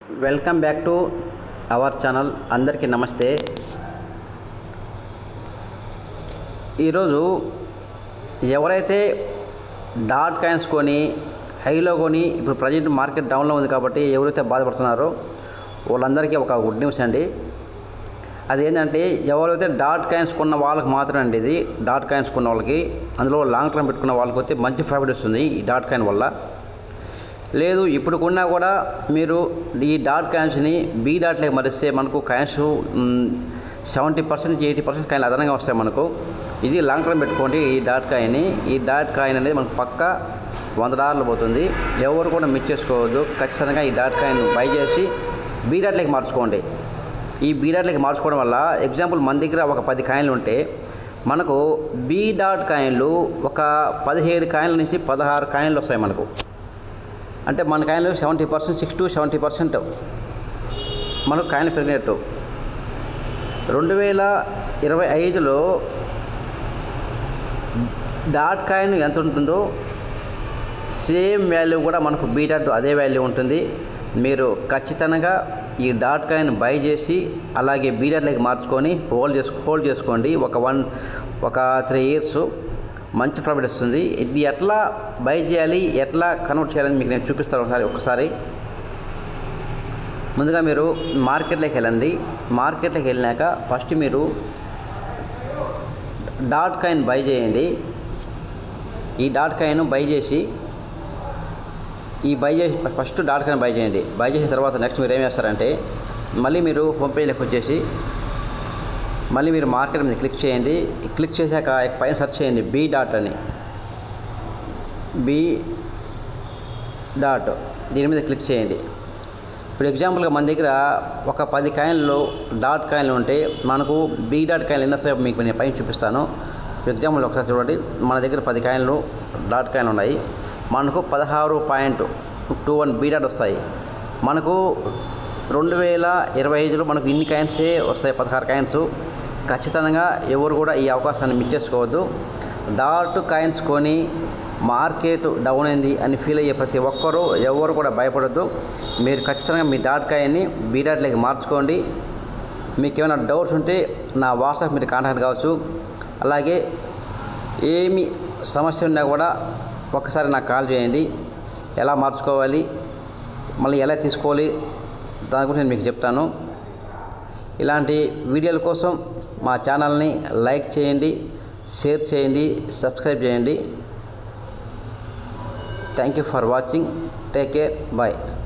welcome back to our channel అందరికీ నమస్తే ఈరోజు ఎవరైతే డాట్ కాయిన్స్ కొని హైలో కొని ఇప్పుడు ప్రజెంట్ మార్కెట్ డౌన్లో ఉంది కాబట్టి ఎవరైతే బాధపడుతున్నారో వాళ్ళందరికీ ఒక గుడ్ న్యూస్ అండి అదేంటంటే ఎవరైతే డాట్ కాయిన్స్ కొన్న వాళ్ళకి మాత్రమే అండి ఇది డాట్ కాయిన్స్ కొన్న వాళ్ళకి అందులో లాంగ్ టర్మ్ పెట్టుకున్న వాళ్ళకి అయితే మంచి ప్రాఫిట్ వస్తుంది ఈ డాట్ కాయిన్ వల్ల లేదు ఇప్పుడు కొన్నా కూడా మీరు ఈ డాట్ కాయిన్స్ని బీ డాట్లోకి మరిస్తే మనకు coins seventy percent eighty percent కాయిన్లు అదనంగా వస్తాయి మనకు ఇది లాంగ్ టర్మ్ పెట్టుకోండి ఈ డాట్ కాయిన్ని ఈ డాట్ కాయిన్ అనేది మనకు పక్క వంద డాలర్లు పోతుంది ఎవరు కూడా మిస్ చేసుకోవద్దు ఖచ్చితంగా ఈ డాట్ కాయిన్ బై చేసి బీ డాట్లోకి మార్చుకోండి ఈ బీ డాట్లోకి మార్చుకోవడం వల్ల ఎగ్జాంపుల్ మన దగ్గర ఒక పది కాయిన్లు ఉంటే మనకు బీ డాట్ కాయిన్లు ఒక పదిహేడు కాయిన్ల నుంచి పదహారు కాయిన్లు వస్తాయి మనకు అంటే మన కాయలు seventy percent six to seventy percent మనకు కాయలు పెరిగినట్టు రెండు వేల ఇరవై ఐదులో డాట్ కాయిన్ ఎంత ఉంటుందో సేమ్ వాల్యూ కూడా మనకు బీ డాట్ అదే వాల్యూ ఉంటుంది మీరు ఖచ్చితంగా ఈ డాట్ కాయిన్ బై చేసి అలాగే బీ డాట్లోకి మార్చుకొని హోల్డ్ చేసుకో హోల్డ్ చేసుకోండి ఒక వన్ ఒక త్రీ ఇయర్స్ మంచి ప్రాఫిట్ వస్తుంది ఇది ఎట్లా బై చేయాలి ఎట్లా కన్వర్ట్ చేయాలని మీకు నేను చూపిస్తాను ఒకసారి ఒకసారి ముందుగా మీరు మార్కెట్లోకి వెళ్ళండి మార్కెట్లోకి వెళ్ళాక ఫస్ట్ మీరు డాట్ కాయిన్ బై చేయండి ఈ డాట్ కాయిన్ బై చేసి ఈ బై చేసి ఫస్ట్ డాట్ కాయిన్ బై చేయండి బై చేసిన తర్వాత నెక్స్ట్ మీరు ఏం చేస్తారంటే మళ్ళీ మీరు హోమ్ పేజ్లోకి వచ్చేసి మళ్ళీ మీరు మార్కెట్ మీద క్లిక్ చేయండి క్లిక్ చేశాక పైన సెర్చ్ చేయండి బీ డాట్ అని బీ డాట్ దీని మీద క్లిక్ చేయండి ఇప్పుడు ఎగ్జాంపుల్గా మన దగ్గర ఒక పది కాయిన్లు డాట్ కాయిన్లు ఉంటే మనకు బీ డాట్ కాయిన్లు ఎన్ని వస్తాయో మీకు నేను పైన చూపిస్తాను ఫర్ ఎగ్జాంపుల్ ఒకసారి చూడండి మన దగ్గర పది కాయిన్లు డాట్ కాయిన్లు ఉన్నాయి మనకు పదహారు point two one B dot వస్తాయి మనకు రెండు వేల ఇరవై ఐదులో మనకు ఇన్ని కాయిన్సే వస్తాయి పదహారు కాయిన్స్ ఖచ్చితంగా ఎవరు కూడా ఈ అవకాశాన్ని మిస్ చేసుకోవద్దు డాట్ కాయిన్స్ కొని మార్కెట్ డౌన్ అయింది అని ఫీల్ అయ్యే ప్రతి ఒక్కరూ ఎవరు కూడా భయపడద్దు మీరు ఖచ్చితంగా మీ డాట్ కాయిన్ని బీ డాట్లోకి మార్చుకోండి మీకు ఏమైనా డౌట్స్ ఉంటే నా వాట్సాప్ మీరు కాంటాక్ట్ కావచ్చు అలాగే ఏమి సమస్య ఉన్నా కూడా ఒక్కసారి నాకు కాల్ చేయండి ఎలా మార్చుకోవాలి మళ్ళీ ఎలా తీసుకోవాలి దాని గురించి నేను మీకు చెప్తాను ఇలాంటి వీడియోల కోసం మా ఛానల్ని లైక్ చేయండి షేర్ చేయండి సబ్స్క్రైబ్ చేయండి thank you for watching take care bye